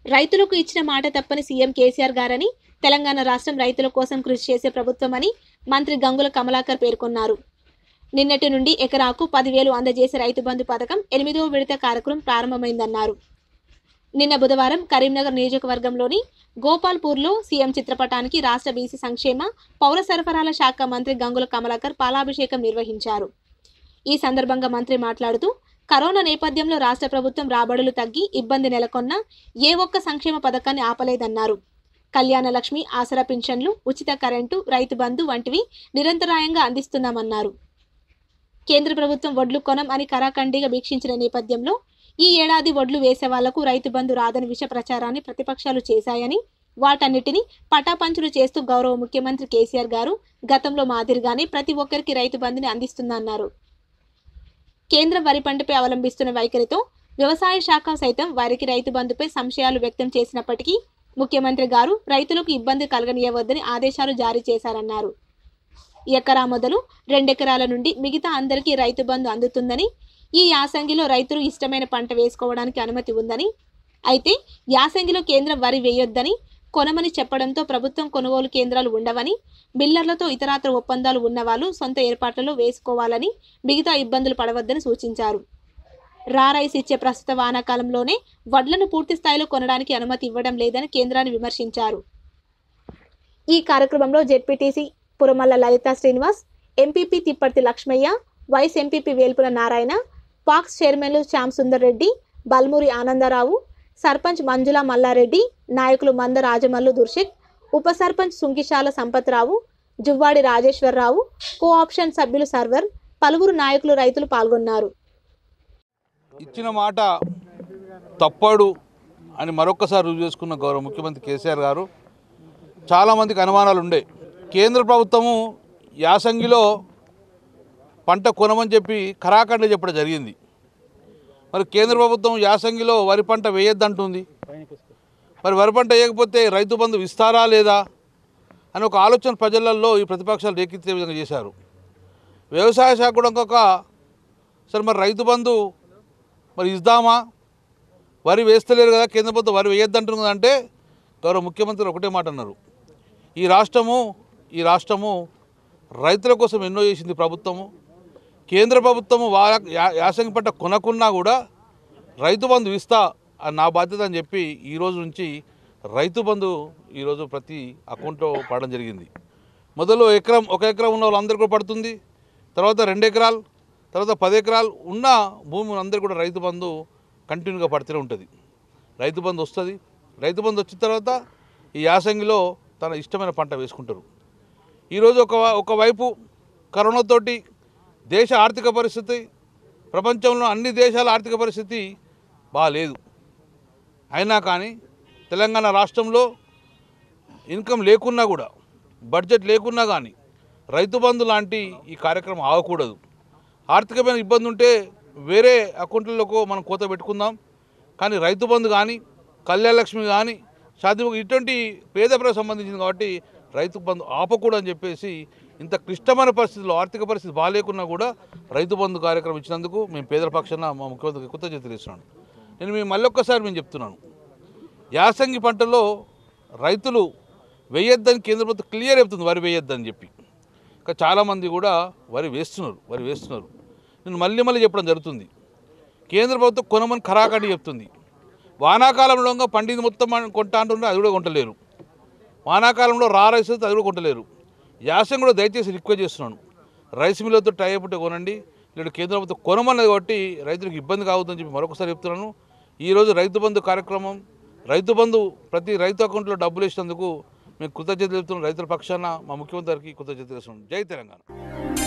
రైతులకు ఇచ్చిన మాట తప్పని సీఎం కేసీఆర్ గారని తెలంగాణ రాష్ట్రం రైతుల కోసం కృషి చేసే ప్రభుత్వమని మంత్రి గంగుల కమలాకర్ పేర్కొన్నారు నిన్నటి నుండి ఎకరాకు పదివేలు అందజేసే రైతు బంధు పథకం ఎనిమిదవ విడత కార్యక్రమం ప్రారంభమైందన్నారు నిన్న బుధవారం కరీంనగర్ నియోజకవర్గంలోని గోపాల్పూర్లో సీఎం చిత్రపటానికి రాష్ట్ర బీసీ సంక్షేమ పౌర సరఫరాల శాఖ మంత్రి గంగుల కమలాకర్ పాలాభిషేకం నిర్వహించారు ఈ సందర్భంగా మంత్రి మాట్లాడుతూ కరోనా నేపథ్యంలో రాష్ట్ర ప్రభుత్వం రాబడులు తగ్గి ఇబ్బంది నెలకొన్న ఏ ఒక్క సంక్షేమ పథకాన్ని ఆపలేదన్నారు కళ్యాణ లక్ష్మి ఆసరా పింఛన్లు ఉచిత కరెంటు రైతు బంధు వంటివి నిరంతరాయంగా అందిస్తున్నామన్నారు కేంద్ర ప్రభుత్వం వడ్లు కొనం అని కరాఖండిగా వీక్షించిన నేపథ్యంలో ఈ ఏడాది వడ్లు వేసే వాళ్లకు రైతు బంధు రాదని విష ప్రచారాన్ని ప్రతిపక్షాలు చేశాయని వాటన్నిటిని పటాపంచులు చేస్తూ గౌరవ ముఖ్యమంత్రి కేసీఆర్ గారు గతంలో మాదిరిగానే ప్రతి ఒక్కరికి రైతు బంధుని అందిస్తుందన్నారు కేంద్రం వరి పంటపై అవలంబిస్తున్న వైఖరితో వ్యవసాయ శాఖ సైతం వారికి రైతు బంధుపై సంశయాలు వ్యక్తం చేసినప్పటికీ ముఖ్యమంత్రి గారు రైతులకు ఇబ్బంది కలగనీయవద్దని ఆదేశాలు జారీ చేశారన్నారు ఎకరా మొదలు రెండెకరాల నుండి మిగతా అందరికీ రైతు బంధు అందుతుందని ఈ యాసంగిలో రైతులు ఇష్టమైన పంట వేసుకోవడానికి అనుమతి ఉందని అయితే యాసంగిలో కేంద్రం వరి వేయొద్దని కొనమని చెప్పడంతో ప్రభుత్వం కొనుగోలు కేంద్రాలు ఉండవని బిల్లర్లతో ఇతరాతర ఒప్పందాలు ఉన్నవాళ్ళు సొంత ఏర్పాట్లలో వేసుకోవాలని మిగతా ఇబ్బందులు పడవద్దని సూచించారు రా రైస్ ఇచ్చే ప్రస్తుత వానాకాలంలోనే వడ్లను పూర్తి స్థాయిలో కొనడానికి అనుమతి ఇవ్వడం లేదని కేంద్రాన్ని విమర్శించారు ఈ కార్యక్రమంలో ZPTC Puramalla Lalitha Srinivas MPP Tipparthi Lakshmaiah vice MPP Velpula Narayana PACS చైర్మన్లు శ్యామ్ సుందర్ రెడ్డి బల్మూరి ఆనందరావు సర్పంచ్ మంజుల మల్లారెడ్డి నాయకులు మంద రాజమల్లు దుర్షిక్ ఉప సర్పంచ్ సుంకిశాల సంపత్రావు జువ్వాడి రాజేశ్వరరావు కో ఆప్షన్ సభ్యులు సర్వర్ పలువురు నాయకులు రైతులు పాల్గొన్నారు ఇచ్చిన మాట తప్పడు అని మరొక్కసారి రుజువు చేసుకున్న గౌరవ ముఖ్యమంత్రి కేసీఆర్ గారు చాలామందికి అనుమానాలు ఉండే కేంద్ర ప్రభుత్వము యాసంగిలో పంట కొనమని చెప్పి ఖరాఖండ చెప్పడం జరిగింది మరి కేంద్ర ప్రభుత్వం యాసంగిలో వరి పంట వేయొద్దంటుంది మరి వరి పంట వేయకపోతే రైతు బంధు ఇస్తారా లేదా అని ఒక ఆలోచన ప్రజలలో ఈ ప్రతిపక్షాలు రేకెత్తే విధంగా చేశారు వ్యవసాయ శాఖ కూడా ఇంకొక సరే మరి రైతు బంధు మరి ఇద్దామా వరి వేస్తలేరు కదా కేంద్ర ప్రభుత్వం వరి వేయొద్దంటుంది కదా అంటే గౌరవ ముఖ్యమంత్రి ఒకటే మాట అన్నారు ఈ రాష్ట్రము ఈ రాష్ట్రము రైతుల కోసం ఎన్నో చేసింది ప్రభుత్వము కేంద్ర ప్రభుత్వము వార యా- యాసంగి పంట కొనకున్నా కూడా రైతు బంధు ఇస్తా అని నా బాధ్యత అని చెప్పి ఈ రోజు నుంచి రైతు బంధు ఈరోజు ప్రతి అకౌంట్లో పడడం జరిగింది మొదలు ఎకరం ఒక ఎకరం ఉన్న వాళ్ళందరికీ కూడా పడుతుంది తర్వాత రెండు ఎకరాలు తర్వాత పది ఎకరాలు ఉన్న భూమి అందరికీ కూడా రైతు బంధు కంటిన్యూగా పడుతూనే ఉంటుంది రైతు బంధు వస్తుంది రైతు బంధు వచ్చిన తర్వాత ఈ యాసంగిలో తన ఇష్టమైన పంట వేసుకుంటారు ఈరోజు ఒక ఒకవైపు కరోనాతోటి దేశ ఆర్థిక పరిస్థితి ప్రపంచంలో అన్ని దేశాల ఆర్థిక పరిస్థితి బాగాలేదు అయినా కానీ తెలంగాణ రాష్ట్రంలో ఇన్కమ్ లేకున్నా కూడా బడ్జెట్ లేకున్నా కానీ రైతు బంధు లాంటి ఈ కార్యక్రమం ఆగకూడదు ఆర్థికమైన ఇబ్బంది ఉంటే వేరే అకౌంట్లకు మనం కోత పెట్టుకుందాం కానీ రైతు బంధు కానీ కళ్యాణ లక్ష్మి కానీ షాదిముఖ ఇటువంటి పేద ప్రజలకు సంబంధించింది కాబట్టి రైతు బంధు ఆపకూడదని చెప్పేసి ఇంత క్లిష్టమైన పరిస్థితుల్లో ఆర్థిక పరిస్థితి బాగాలేకున్నా కూడా రైతు బంధు కార్యక్రమం ఇచ్చినందుకు మేము పేదల పక్షాన మా ముఖ్యమంత్రికి కృతజ్ఞత తెలియజేస్తున్నాను నేను మేము మళ్ళొక్కసారి మేము చెప్తున్నాను యాసంగి పంటలో రైతులు వేయొద్దని కేంద్ర ప్రభుత్వం క్లియర్ చెప్తుంది వరి వేయొద్దని చెప్పి ఇంకా చాలామంది కూడా వరి వేస్తున్నారు వరి వేస్తున్నారు నేను మళ్ళీ మళ్ళీ చెప్పడం జరుగుతుంది కేంద్ర ప్రభుత్వం కొనమని ఖరాఖండి చెప్తుంది వానాకాలంలో పండింది మొత్తం మనం కొంటా అంటున్నారు అది కూడా కొంటలేరు వానాకాలంలో రా రైస్ అయితే అది కూడా కొంటలేరు యాసం కూడా దయచేసి రిక్వెస్ట్ చేస్తున్నాను రైస్ మిల్లతో టై అయిపోతే కొనండి లేదు కేంద్ర ప్రభుత్వం కొనమన్నది కాబట్టి రైతులకు ఇబ్బంది కావద్దని చెప్పి మరొకసారి చెప్తున్నాను ఈరోజు రైతు బంధు కార్యక్రమం రైతు బంధు ప్రతి రైతు అకౌంట్లో డబ్బులు ఇచ్చినందుకు మేము కృతజ్ఞత చెప్తున్నాం రైతుల పక్షాన మా ముఖ్యమంత్రికి కృతజ్ఞత చేస్తున్నాం జై తెలంగాణ